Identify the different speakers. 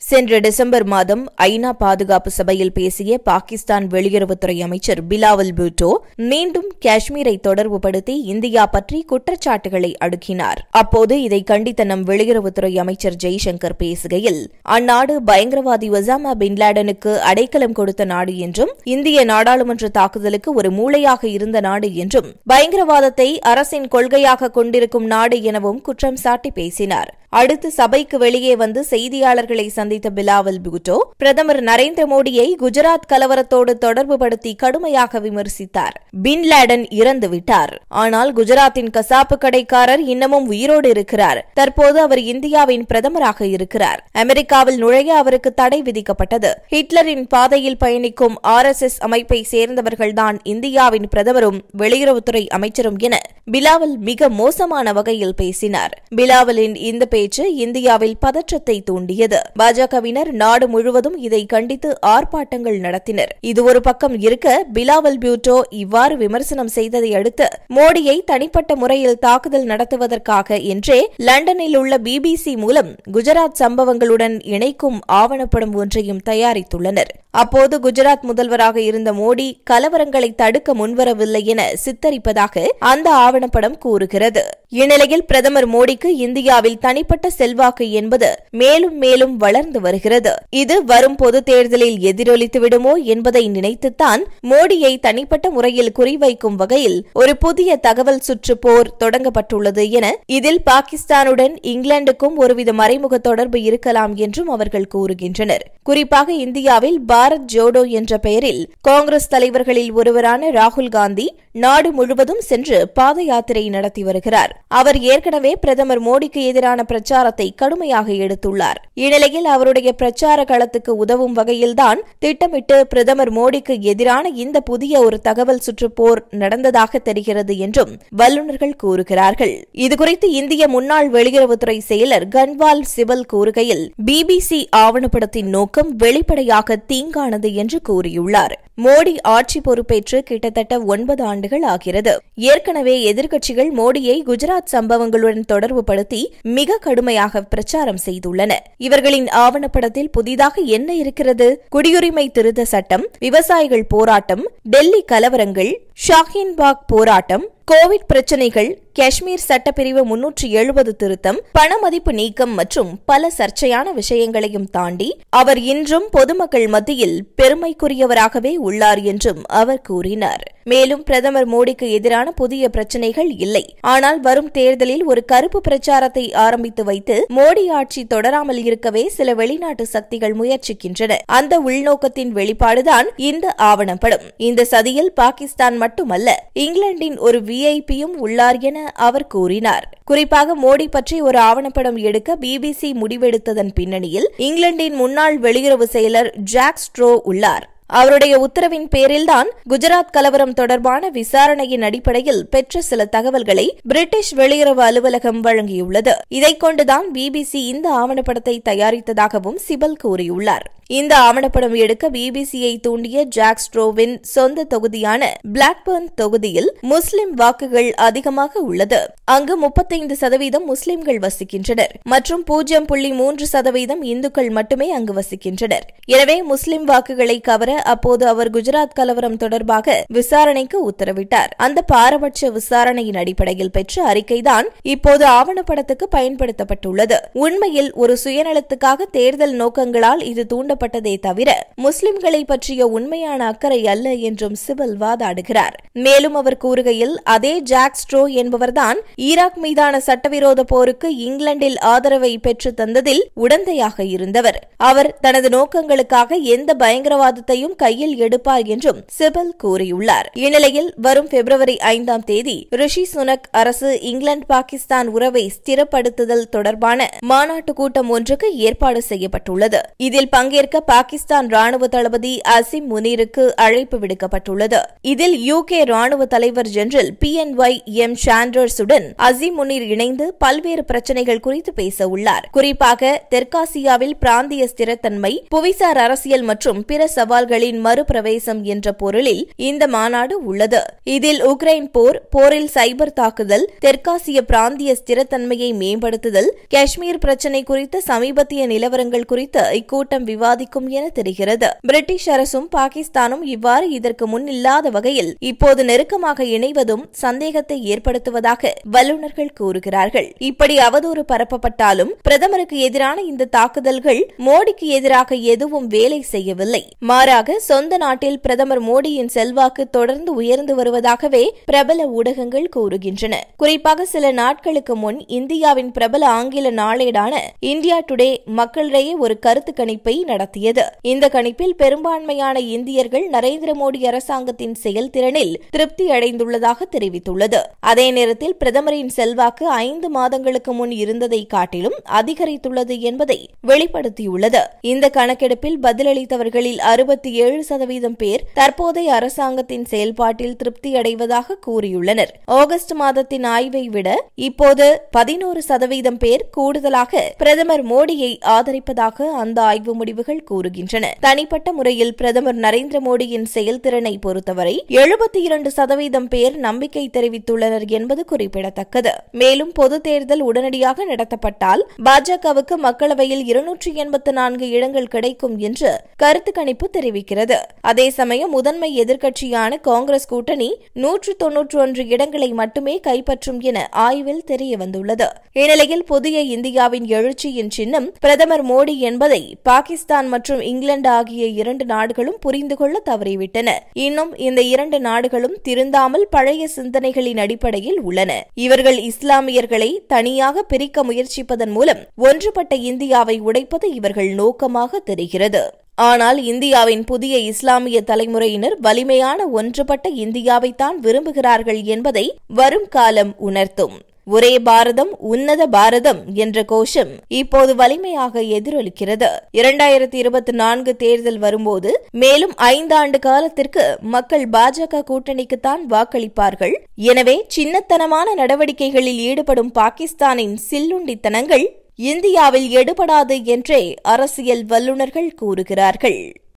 Speaker 1: சென்ற டிசம்பர் மாதம் ஐநா பாதுகாப்பு சபையில் பேசிய பாகிஸ்தான் வெளியுறவுத்துறை அமைச்சர் பிலாவல் பூட்டோ மீண்டும் காஷ்மீரை தொடர்புபடுத்தி இந்தியா பற்றி குற்றச்சாட்டுகளை அடுக்கினார் அப்போது இதை கண்டித்த நம் வெளியுறவுத்துறை அமைச்சர் ஜெய்சங்கர் பேசுகையில் அந்நாடு பயங்கரவாதி ஒசாமா பின் லாடனுக்கு அடைக்கலம் கொடுத்த நாடு என்றும் இந்திய நாடாளுமன்ற தாக்குதலுக்கு ஒரு மூளையாக இருந்த நாடு என்றும் பயங்கரவாதத்தை அரசின் கொள்கையாக கொண்டிருக்கும் நாடு எனவும் குற்றம் சாட்டி பேசினார் அடுத்து சபைக்கு வெளியே வந்து செய்தியாளர்களை சந்தித்த பிலாவல் பூட்டோ பிரதமர் நரேந்திர மோடியை குஜராத் கலவரத்தோடு தொடர்புபடுத்தி கடுமையாக விமர்சித்தார் பின் லாடன் இறந்துவிட்டார் ஆனால் குஜராத்தின் கசாப்பு கடைக்காரர் இன்னமும் உயிரோடு இருக்கிறார் தற்போது அவர் இந்தியாவின் பிரதமராக இருக்கிறார் அமெரிக்காவில் நுழைய அவருக்கு தடை விதிக்கப்பட்டது ஹிட்லரின் பாதையில் பயணிக்கும் ஆர் எஸ் எஸ் அமைப்பை சேர்ந்தவர்கள்தான் இந்தியாவின் பிரதமரும் வெளியுறவுத்துறை அமைச்சரும் என பிலாவல் மிக மோசமான வகையில் பேசினார் பிலாவலின் இந்த பேச்சு இந்தியாவில் பதற்றத்தை தூண்டியது பாஜகவினர் நாடு முழுவதும் இதை கண்டித்து ஆர்ப்பாட்டங்கள் நடத்தினர் இது ஒரு பக்கம் இருக்க பிலாவல் பியூட்டோ இவ்வாறு விமர்சனம் செய்ததை அடுத்து மோடியை தனிப்பட்ட முறையில் தாக்குதல் நடத்துவதற்காக என்றே லண்டனில் உள்ள பிபிசி மூலம் குஜராத் சம்பவங்களுடன் இணைக்கும் ஆவணப்படம் ஒன்றையும் தயாரித்துள்ளனர் அப்போது குஜராத் முதல்வராக இருந்த மோடி கலவரங்களை தடுக்க முன்வரவில்லை என சித்தரிப்பதாக அந்த ஆவணப்படம் கூறுகிறது இந்நிலையில் பிரதமர் மோடிக்கு இந்தியாவில் தனிப்பட்ட செல்வாக்கு என்பது மேலும் மேலும் வளர்ந்து வருகிறது இது வரும் பொது தேர்தலில் எதிரொலித்து விடுமோ என்பதை நினைத்துத்தான் மோடியை தனிப்பட்ட முறையில் குறிவைக்கும் வகையில் ஒரு புதிய தகவல் சுற்று போர் தொடங்கப்பட்டுள்ளது என இதில் பாகிஸ்தானுடன் இங்கிலாந்துக்கும் ஒருவித மறைமுக தொடர்பு இருக்கலாம் என்றும் அவர்கள் கூறுகின்றனர் குறிப்பாக இந்தியாவில் பாரத் ஜோடோ என்ற பெயரில் காங்கிரஸ் தலைவர்களில் ஒருவரான ராகுல் காந்தி நாடு முழுவதும் சென்று பாத யாத்திரை நடத்தி வருகிறார் அவர் ஏற்கனவே பிரதமர் மோடிக்கு எதிரான பிரச்சாரத்தை கடுமையாக எடுத்துள்ளார் இந்நிலையில் அவருடைய பிரச்சார களத்துக்கு உதவும் வகையில்தான் திட்டமிட்டு பிரதமர் மோடிக்கு எதிரான இந்த புதிய ஒரு தகவல் சுற்று போர் நடந்ததாக தெரிகிறது என்றும் வல்லுநர்கள் கூறுகிறார்கள் இதுகுறித்து இந்திய முன்னாள் வெளியுறவுத்துறை செயலர் கன்வால் சிபல் கூறுகையில் பிபிசி ஆவணப்படத்தின் நோக்கம் வெளிப்படையாக தீங்கானது என்று கூறியுள்ளார் மோடி ஆட்சி பொறுப்பேற்று கிட்டத்தட்ட ஒன்பது ஆண்டுகள் ஆகிறது ஏற்கனவே எதிர்க்கட்சிகள் மோடியை குஜராத் சம்பவங்களுடன் தொடர்புபடுத்தி மிக கடுமையாக பிரச்சாரம் செய்துள்ளன இவர்களின் ஆவணப்படத்தில் புதிதாக என்ன இருக்கிறது குடியுரிமை திருத்த சட்டம் விவசாயிகள் போராட்டம் டெல்லி கலவரங்கள் ஷாஹீன்பாக் போராட்டம் கோவிட் பிரச்சினைகள் காஷ்மீர் சட்டப்பிரிவு முன்னூற்று எழுபது திருத்தம் பணமதிப்பு நீக்கம் மற்றும் பல சர்ச்சையான விஷயங்களையும் தாண்டி அவர் இன்றும் பொதுமக்கள் மத்தியில் பெருமைக்குரியவராகவே உள்ளார் என்றும் அவர் கூறினார் மேலும் பிரதமர் மோடிக்கு எதிரான புதிய பிரச்சினைகள் இல்லை ஆனால் வரும் தேர்தலில் ஒரு கருப்பு பிரச்சாரத்தை ஆரம்பித்து வைத்து மோடி ஆட்சி தொடராமல் இருக்கவே சில வெளிநாட்டு சக்திகள் முயற்சிக்கின்றன அந்த உள்நோக்கத்தின் வெளிப்பாடுதான் இந்த ஆவணப்படும் இந்த சதியில் பாகிஸ்தான் மட்டுமல்ல இங்கிலாந்தின் ஒரு விஐபியும் உள்ளார் என அவர் கூறினார் குறிப்பாக மோடி பற்றி ஒரு ஆவணப்படம் எடுக்க பிபிசி முடிவெடுத்ததன் பின்னணியில் இங்கிலாந்தின் முன்னாள் வெளியுறவு செயலர் ஜாக் ஸ்ட்ரோ உள்ளார் அவருடைய உத்தரவின் பேரில்தான் குஜராத் கலவரம் தொடர்பான விசாரணையின் அடிப்படையில் பெற்ற சில தகவல்களை பிரிட்டிஷ் வெளியுறவு அலுவலகம் வழங்கியுள்ளது இதைக் கொண்டுதான் பிபிசி இந்த ஆவணப்படத்தை தயாரித்ததாகவும் சிபல் கூறியுள்ளார் இந்த ஆவணப்படம் எடுக்க பிபிசியை தூண்டிய ஜாக் ஸ்ட்ரோவின் சொந்த தொகுதியான பிளாக்பர்ன் தொகுதியில் முஸ்லிம் வாக்குகள் அதிகமாக உள்ளது அங்கு முப்பத்தைந்து சதவீதம் முஸ்லிம்கள் வசிக்கின்றனர் மற்றும் பூஜ்ஜியம் புள்ளி மூன்று சதவீதம் இந்துக்கள் மட்டுமே அங்கு வசிக்கின்றனர் எனவே முஸ்லிம் வாக்குகளை கவர அப்போது அவர் குஜராத் கலவரம் தொடர்பாக விசாரணைக்கு உத்தரவிட்டார் அந்த பாரபட்ச விசாரணையின் அடிப்படையில் பெற்ற அறிக்கைதான் இப்போது ஆவணப்படத்துக்கு பயன்படுத்தப்பட்டுள்ளது உண்மையில் ஒரு சுயநலத்துக்காக தேர்தல் நோக்கங்களால் இது தூண்ட கொல்லப்பட்டதே தவிர முஸ்லிம்களை பற்றிய உண்மையான அக்கறை அல்ல என்றும் சிபல் வாதாடுகிறார் மேலும் அவர் கூறுகையில் அதே ஜாக் ஸ்ட்ரோ என்பவர்தான் ஈராக் மீதான சட்டவிரோத போருக்கு இங்கிலாந்தில் ஆதரவை பெற்று தந்ததில் உடந்தையாக இருந்தவர் அவர் தனது நோக்கங்களுக்காக எந்த பயங்கரவாதத்தையும் கையில் எடுப்பார் என்றும் சிபல் கூறியுள்ளார் இந்நிலையில் வரும் பிப்ரவரி ஐந்தாம் தேதி ரிஷி சுனக் அரசு இங்கிலாந்து பாகிஸ்தான் உறவை ஸ்திரப்படுத்துதல் தொடர்பான மாநாட்டு கூட்டம் ஒன்றுக்கு ஏற்பாடு செய்யப்பட்டுள்ளது இதில் பங்கேற்க பங்கேற்க பாகிஸ்தான் ராணுவ தளபதி அசிம் முனீருக்கு அழைப்பு விடுக்கப்பட்டுள்ளது இதில் யுகே ராணுவ தலைவர் general P N Y M சாண்டர்ஸுடன் அசிம் முனீர் இணைந்து பல்வேறு பிரச்சினைகள் குறித்து பேச உள்ளார் குறிப்பாக தெற்காசியாவில் பிராந்திய ஸ்திரத்தன்மை புவிசார் அரசியல் மற்றும் பிற சவால்களின் மறுபிரவேசம் என்ற பொருளில் இந்த மாநாடு உள்ளது இதில் உக்ரைன் போர் போரில் சைபர் தாக்குதல் தெற்காசிய பிராந்திய ஸ்திரத்தன்மையை மேம்படுத்துதல் காஷ்மீர் பிரச்சினை குறித்த சமீபத்திய நிலவரங்கள் குறித்து இக்கூட்டம் விவாதிக்கும் என தெரிகிறது பிரிட்டிஷ் அரசும் பாகிஸ்தானும் இவ்வாறு இதற்கு முன் இல்லாத வகையில் இப்போது நெருக்கமாக இணைவதும் சந்தேகத்தை ஏற்படுத்துவதாக வல்லுநர்கள் கூறுகிறார்கள் இப்படி அவதூறு பரப்பப்பட்டாலும் பிரதமருக்கு எதிரான இந்த தாக்குதல்கள் மோடிக்கு எதிராக எதுவும் வேலை செய்யவில்லை மாறாக சொந்த நாட்டில் பிரதமர் மோடியின் செல்வாக்கு தொடர்ந்து உயர்ந்து வருவதாகவே பிரபல ஊடகங்கள் கூறுகின்றன குறிப்பாக சில நாட்களுக்கு முன் இந்தியாவின் பிரபல ஆங்கில நாளேடான இந்தியா டுடே மக்களிடையே ஒரு கருத்து கணிப்பை நடத்தியது இந்த கணிப்பில் பெரும்பான்மையான இந்தியர்கள் நரேந்திர மோடி அரசாங்கத்தின் செயல்திறனில் திருப்தி அடைந்துள்ளதாக தெரிவித்துள்ளது அதே நேரத்தில் பிரதமரின் செல்வாக்கு ஐந்து மாதங்களுக்கு முன் இருந்ததை காட்டிலும் அதிகரித்துள்ளது என்பதை வெளிப்படுத்தியுள்ளது இந்த கணக்கெடுப்பில் பதிலளித்தவர்களில் அறுபத்தி ஏழு சதவீதம் பேர் தற்போதைய அரசாங்கத்தின் செயல்பாட்டில் திருப்தி அடைவதாக கூறியுள்ளனர் ஆகஸ்ட் மாதத்தின் ஆய்வை விட இப்போது பதினோரு சதவீதம் பேர் கூடுதலாக பிரதமர் மோடியை ஆதரிப்பதாக அந்த ஆய்வு முடிவுகள் கூறுகின்றன தனிப்பட்ட முறையில் பிரதமர் நரேந்திர மோடியின் செயல்திறனை பொறுத்தவரை எழுபத்தி இரண்டு சதவீதம் பேர் நம்பிக்கை தெரிவித்துள்ளனர் என்பது குறிப்பிடத்தக்கது மேலும் பொதுத் தேர்தல் உடனடியாக நடத்தப்பட்டால் பாஜகவுக்கு மக்களவையில் இருநூற்றி எண்பத்து நான்கு இடங்கள் கிடைக்கும் என்று கருத்து கணிப்பு தெரிவிக்கிறது அதே சமயம் முதன்மை எதிர்க்கட்சியான காங்கிரஸ் கூட்டணி நூற்று தொன்னூற்று ஒன்று இடங்களை மட்டுமே கைப்பற்றும் என ஆய்வில் தெரியவந்துள்ளது இந்நிலையில் புதிய இந்தியாவின் எழுச்சியின் சின்னம் பிரதமர் மோடி என்பதை பாகிஸ்தான் மற்றும் இங்கிலாந்து ஆகிய இரண்டு நாடுகளும் புரிந்து கொள்ள தவறிவிட்டன இன்னும் இந்த இரண்டு நாடுகளும் திருந்தாமல் பழைய சிந்தனைகளின் அடிப்படையில் உள்ளன இவர்கள் இஸ்லாமியர்களை தனியாக பிரிக்க முயற்சிப்பதன் மூலம் ஒன்றுபட்ட இந்தியாவை உடைப்பது இவர்கள் நோக்கமாக தெரிகிறது ஆனால் இந்தியாவின் புதிய இஸ்லாமிய தலைமுறையினர் வலிமையான ஒன்றுபட்ட இந்தியாவைத்தான் விரும்புகிறார்கள் என்பதை வரும் காலம் உணர்த்தும் ஒரே பாரதம் உன்னத பாரதம் என்ற கோஷம் இப்போது வலிமையாக எதிரொலிக்கிறது இரண்டாயிரத்தி இருபத்தி நான்கு தேர்தல் வரும்போது மேலும் ஐந்தாண்டு காலத்திற்கு மக்கள் பாஜக கூட்டணிக்குத்தான் வாக்களிப்பார்கள் எனவே சின்னத்தனமான நடவடிக்கைகளில் ஈடுபடும் பாகிஸ்தானின் சில்லுண்டித்தனங்கள் இந்தியாவில் எடுபடாது என்றே அரசியல் வல்லுநர்கள் கூறுகிறார்கள்